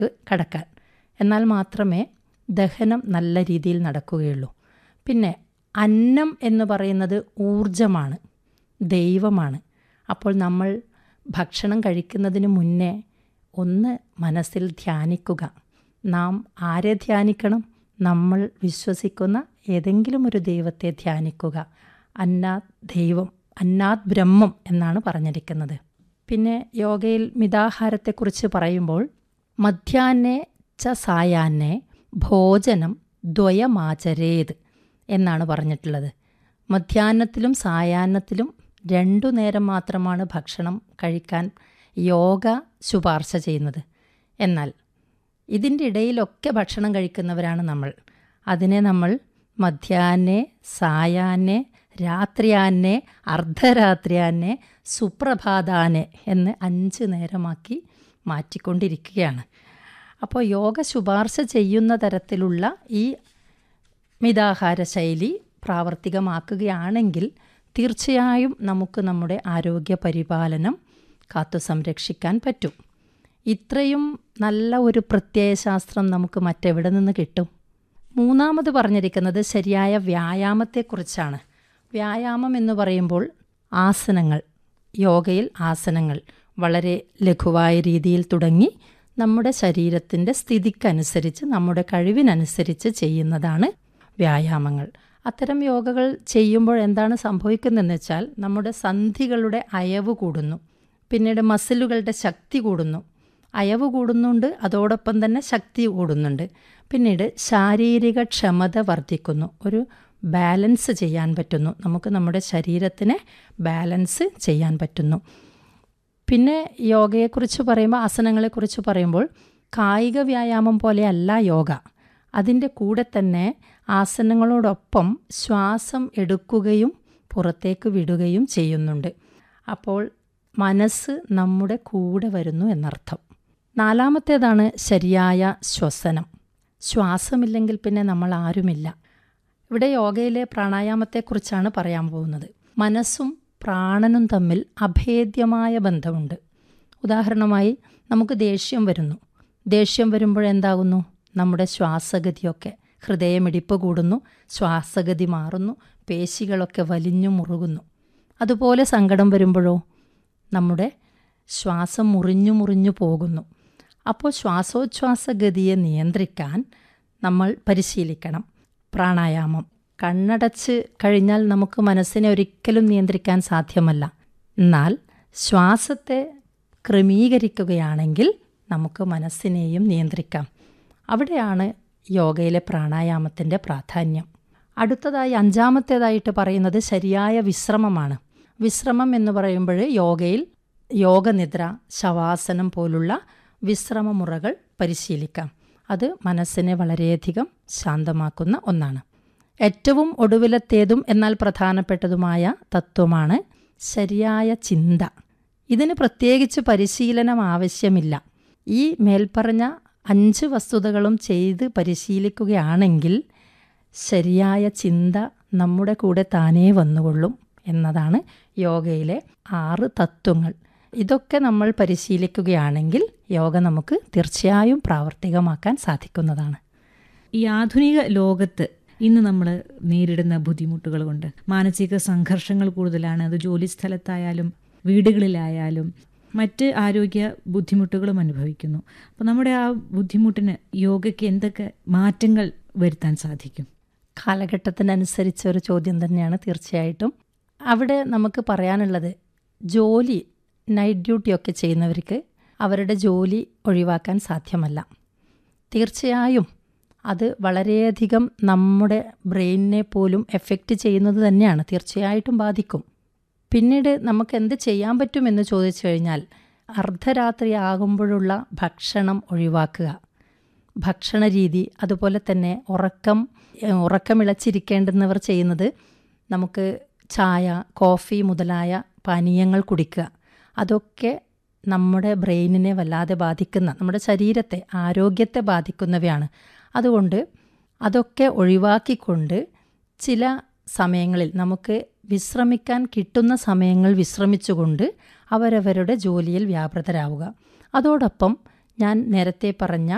കടക്കാൻ എന്നാൽ മാത്രമേ ദഹനം നല്ല രീതിയിൽ നടക്കുകയുള്ളൂ പിന്നെ അന്നം എന്ന് പറയുന്നത് ഊർജമാണ് ദൈവമാണ് അപ്പോൾ നമ്മൾ ഭക്ഷണം കഴിക്കുന്നതിന് മുന്നേ ഒന്ന് മനസ്സിൽ ധ്യാനിക്കുക നാം ആരെ ധ്യാനിക്കണം നമ്മൾ വിശ്വസിക്കുന്ന ഏതെങ്കിലും ഒരു ദൈവത്തെ ധ്യാനിക്കുക അന്നാത് ദൈവം അന്നാത് ബ്രഹ്മം എന്നാണ് പറഞ്ഞിരിക്കുന്നത് പിന്നെ യോഗയിൽ മിതാഹാരത്തെക്കുറിച്ച് പറയുമ്പോൾ മധ്യാഹ്നെ ച സായാഹ്നെ ഭോജനം ദ്വയമാചരേത് എന്നാണ് പറഞ്ഞിട്ടുള്ളത് മധ്യാഹ്നത്തിലും സായാഹ്നത്തിലും രണ്ടു നേരം മാത്രമാണ് ഭക്ഷണം കഴിക്കാൻ യോഗ ശുപാർശ ചെയ്യുന്നത് എന്നാൽ ഇതിൻ്റെ ഇടയിലൊക്കെ ഭക്ഷണം കഴിക്കുന്നവരാണ് നമ്മൾ അതിനെ നമ്മൾ മധ്യാഹ്നെ സായാഹ്നെ രാത്രിയാന്നെ അർദ്ധരാത്രിയാന്നെ സുപ്രഭാതാനെ എന്ന് അഞ്ച് നേരമാക്കി മാറ്റിക്കൊണ്ടിരിക്കുകയാണ് അപ്പോൾ യോഗ ശുപാർശ ചെയ്യുന്ന തരത്തിലുള്ള ഈ മിതാഹാര ശൈലി പ്രാവർത്തികമാക്കുകയാണെങ്കിൽ തീർച്ചയായും നമുക്ക് നമ്മുടെ ആരോഗ്യ പരിപാലനം കാത്തു സംരക്ഷിക്കാൻ പറ്റും ഇത്രയും നല്ല ഒരു പ്രത്യയശാസ്ത്രം നമുക്ക് മറ്റെവിടെ നിന്ന് കിട്ടും മൂന്നാമത് പറഞ്ഞിരിക്കുന്നത് ശരിയായ വ്യായാമത്തെക്കുറിച്ചാണ് വ്യായാമം എന്ന് പറയുമ്പോൾ ആസനങ്ങൾ യോഗയിൽ ആസനങ്ങൾ വളരെ ലഘുവായ രീതിയിൽ തുടങ്ങി നമ്മുടെ ശരീരത്തിൻ്റെ സ്ഥിതിക്കനുസരിച്ച് നമ്മുടെ കഴിവിനനുസരിച്ച് ചെയ്യുന്നതാണ് വ്യായാമങ്ങൾ അത്തരം യോഗകൾ ചെയ്യുമ്പോൾ എന്താണ് സംഭവിക്കുന്നതെന്ന് വെച്ചാൽ നമ്മുടെ സന്ധികളുടെ അയവ് കൂടുന്നു പിന്നീട് മസിലുകളുടെ ശക്തി കൂടുന്നു അയവ് കൂടുന്നുണ്ട് അതോടൊപ്പം തന്നെ ശക്തി കൂടുന്നുണ്ട് പിന്നീട് ശാരീരിക ക്ഷമത വർദ്ധിക്കുന്നു ഒരു ബാലൻസ് ചെയ്യാൻ പറ്റുന്നു നമുക്ക് നമ്മുടെ ശരീരത്തിനെ ബാലൻസ് ചെയ്യാൻ പറ്റുന്നു പിന്നെ യോഗയെക്കുറിച്ച് പറയുമ്പോൾ ആസനങ്ങളെക്കുറിച്ച് പറയുമ്പോൾ കായിക വ്യായാമം പോലെയല്ല യോഗ അതിൻ്റെ കൂടെ തന്നെ ആസനങ്ങളോടൊപ്പം ശ്വാസം എടുക്കുകയും പുറത്തേക്ക് വിടുകയും ചെയ്യുന്നുണ്ട് അപ്പോൾ മനസ്സ് നമ്മുടെ കൂടെ വരുന്നു എന്നർത്ഥം നാലാമത്തേതാണ് ശരിയായ ശ്വസനം ശ്വാസമില്ലെങ്കിൽ പിന്നെ നമ്മൾ ആരുമില്ല ഇവിടെ യോഗയിലെ പ്രാണായാമത്തെക്കുറിച്ചാണ് പറയാൻ പോകുന്നത് മനസ്സും പ്രാണനും തമ്മിൽ അഭേദ്യമായ ബന്ധമുണ്ട് ഉദാഹരണമായി നമുക്ക് ദേഷ്യം വരുന്നു ദേഷ്യം വരുമ്പോഴെന്താകുന്നു നമ്മുടെ ശ്വാസഗതിയൊക്കെ ഹൃദയമിടിപ്പ് കൂടുന്നു ശ്വാസഗതി മാറുന്നു പേശികളൊക്കെ വലിഞ്ഞു മുറുകുന്നു അതുപോലെ സങ്കടം വരുമ്പോഴോ നമ്മുടെ ശ്വാസം മുറിഞ്ഞു മുറിഞ്ഞു പോകുന്നു അപ്പോൾ ശ്വാസോച്ഛ്വാസഗതിയെ നിയന്ത്രിക്കാൻ നമ്മൾ പരിശീലിക്കണം പ്രാണായാമം കണ്ണടച്ച് കഴിഞ്ഞാൽ നമുക്ക് മനസ്സിനെ ഒരിക്കലും നിയന്ത്രിക്കാൻ സാധ്യമല്ല എന്നാൽ ശ്വാസത്തെ ക്രമീകരിക്കുകയാണെങ്കിൽ നമുക്ക് മനസ്സിനെയും നിയന്ത്രിക്കാം അവിടെയാണ് യോഗയിലെ പ്രാണായാമത്തിൻ്റെ പ്രാധാന്യം അടുത്തതായി അഞ്ചാമത്തേതായിട്ട് പറയുന്നത് ശരിയായ വിശ്രമമാണ് വിശ്രമം എന്ന് പറയുമ്പോൾ യോഗയിൽ യോഗനിദ്ര ശവാസനം പോലുള്ള വിശ്രമമുറകൾ പരിശീലിക്കാം അത് മനസ്സിനെ വളരെയധികം ശാന്തമാക്കുന്ന ഒന്നാണ് ഏറ്റവും ഒടുവിലത്തേതും എന്നാൽ പ്രധാനപ്പെട്ടതുമായ തത്വമാണ് ശരിയായ ചിന്ത ഇതിന് പ്രത്യേകിച്ച് പരിശീലനം ആവശ്യമില്ല ഈ മേൽപ്പറഞ്ഞ അഞ്ച് വസ്തുതകളും ചെയ്ത് പരിശീലിക്കുകയാണെങ്കിൽ ശരിയായ ചിന്ത നമ്മുടെ കൂടെ താനേ വന്നുകൊള്ളും എന്നതാണ് യോഗയിലെ ആറ് തത്വങ്ങൾ ഇതൊക്കെ നമ്മൾ പരിശീലിക്കുകയാണെങ്കിൽ യോഗ നമുക്ക് തീർച്ചയായും പ്രാവർത്തികമാക്കാൻ സാധിക്കുന്നതാണ് ഈ ആധുനിക ലോകത്ത് ഇന്ന് നമ്മൾ നേരിടുന്ന ബുദ്ധിമുട്ടുകൾ കൊണ്ട് മാനസിക സംഘർഷങ്ങൾ കൂടുതലാണ് അത് ജോലി സ്ഥലത്തായാലും വീടുകളിലായാലും മറ്റ് ആരോഗ്യ ബുദ്ധിമുട്ടുകളും അനുഭവിക്കുന്നു അപ്പോൾ നമ്മുടെ ആ ബുദ്ധിമുട്ടിന് യോഗയ്ക്ക് എന്തൊക്കെ മാറ്റങ്ങൾ വരുത്താൻ സാധിക്കും കാലഘട്ടത്തിനനുസരിച്ച് ഒരു ചോദ്യം തന്നെയാണ് തീർച്ചയായിട്ടും അവിടെ നമുക്ക് പറയാനുള്ളത് ജോലി നൈറ്റ് ഡ്യൂട്ടിയൊക്കെ ചെയ്യുന്നവർക്ക് അവരുടെ ജോലി ഒഴിവാക്കാൻ സാധ്യമല്ല തീർച്ചയായും അത് വളരെയധികം നമ്മുടെ ബ്രെയിനിനെ പോലും എഫക്റ്റ് ചെയ്യുന്നത് തന്നെയാണ് തീർച്ചയായിട്ടും ബാധിക്കും പിന്നീട് നമുക്ക് എന്ത് ചെയ്യാൻ പറ്റുമെന്ന് ചോദിച്ചു കഴിഞ്ഞാൽ അർദ്ധരാത്രി ആകുമ്പോഴുള്ള ഭക്ഷണം ഒഴിവാക്കുക ഭക്ഷണ രീതി അതുപോലെ തന്നെ ഉറക്കം ഉറക്കമിളച്ചിരിക്കേണ്ടുന്നവർ ചെയ്യുന്നത് നമുക്ക് ചായ കോഫി മുതലായ പാനീയങ്ങൾ കുടിക്കുക അതൊക്കെ നമ്മുടെ ബ്രെയിനിനെ വല്ലാതെ ബാധിക്കുന്ന നമ്മുടെ ശരീരത്തെ ആരോഗ്യത്തെ ബാധിക്കുന്നവയാണ് അതുകൊണ്ട് അതൊക്കെ ഒഴിവാക്കിക്കൊണ്ട് ചില സമയങ്ങളിൽ നമുക്ക് വിശ്രമിക്കാൻ കിട്ടുന്ന സമയങ്ങൾ വിശ്രമിച്ചുകൊണ്ട് അവരവരുടെ ജോലിയിൽ വ്യാപൃതരാവുക അതോടൊപ്പം ഞാൻ നേരത്തെ പറഞ്ഞ